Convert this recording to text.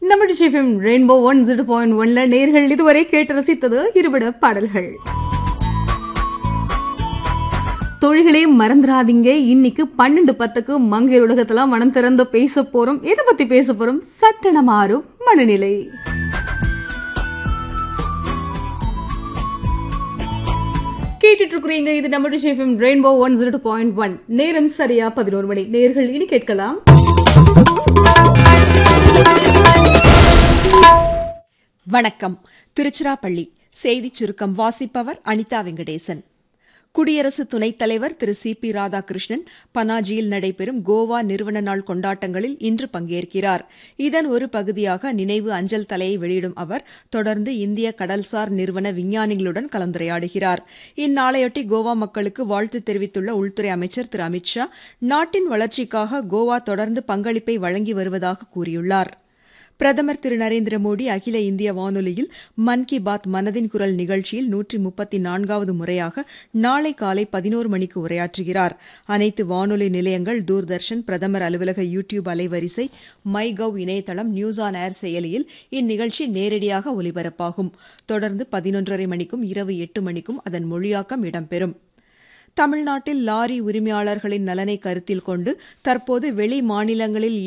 நம்ம டிஷிஃபிம் rainbow one zero point ஒன்ல நேர்கள் இதுவரை கேட்டு ரசித்தது இருபட பாடல்கள் தொழில்களே மறந்துடாதீங்க இன்னைக்கு பன்னெண்டு பத்துக்கு மங்கையர் உலகத்துல மனம் திறந்து பேச போறோம் எதை பத்தி பேச போறோம் சட்டன மாறும் மனநிலை கேட்டுட்டு இருக்கிறீங்க இது நம்ம டிஷிஃபிம் rainbow one zero point one நேரம் சரியா பதினோரு மணி நேர்கள் இனி கேட்கலாம் வணக்கம் திருச்சிராப்பள்ளி செய்திச் சுருக்கம் வாசிப்பவர் அனிதா வெங்கடேசன் குடியரசு துணைத் தலைவர் திரு சி பி ராதாகிருஷ்ணன் பனாஜியில் நடைபெறும் கோவா நிறுவன நாள் கொண்டாட்டங்களில் இன்று பங்கேற்கிறார் இதன் ஒரு பகுதியாக நினைவு அஞ்சல் தலையை வெளியிடும் அவர் தொடர்ந்து இந்திய கடல்சார் நிறுவன விஞ்ஞானிகளுடன் கலந்துரையாடுகிறார் இந்நாளையொட்டி கோவா மக்களுக்கு வாழ்த்து தெரிவித்துள்ள உள்துறை அமைச்சர் திரு அமித் ஷா நாட்டின் வளர்ச்சிக்காக கோவா தொடர்ந்து பங்களிப்பை வழங்கி வருவதாக கூறியுள்ளார் பிரதமர் திரு நரேந்திர மோடி அகில இந்திய வானொலியில் மன் கி பாத் மனதின் குரல் நிகழ்ச்சியில் நூற்றி முப்பத்தி நான்காவது முறையாக நாளை காலை பதினோரு மணிக்கு உரையாற்றுகிறார் அனைத்து வானொலி நிலையங்கள் தூர்தர்ஷன் பிரதமர் அலுவலக யூ டியூப் அலைவரிசை மை கவ் இணையதளம் நியூஸ் ஆன் ஏர் செயலியில் இந்நிகழ்ச்சி நேரடியாக ஒலிபரப்பாகும் தொடர்ந்து பதினொன்றரை மணிக்கும் இரவு எட்டு மணிக்கும் அதன் மொழியாக்கம் இடம்பெறும் தமிழ்நாட்டில் லாரி உரிமையாளர்களின் நலனை கருத்தில் கொண்டு தற்போது வெளி மாநிலங்களில்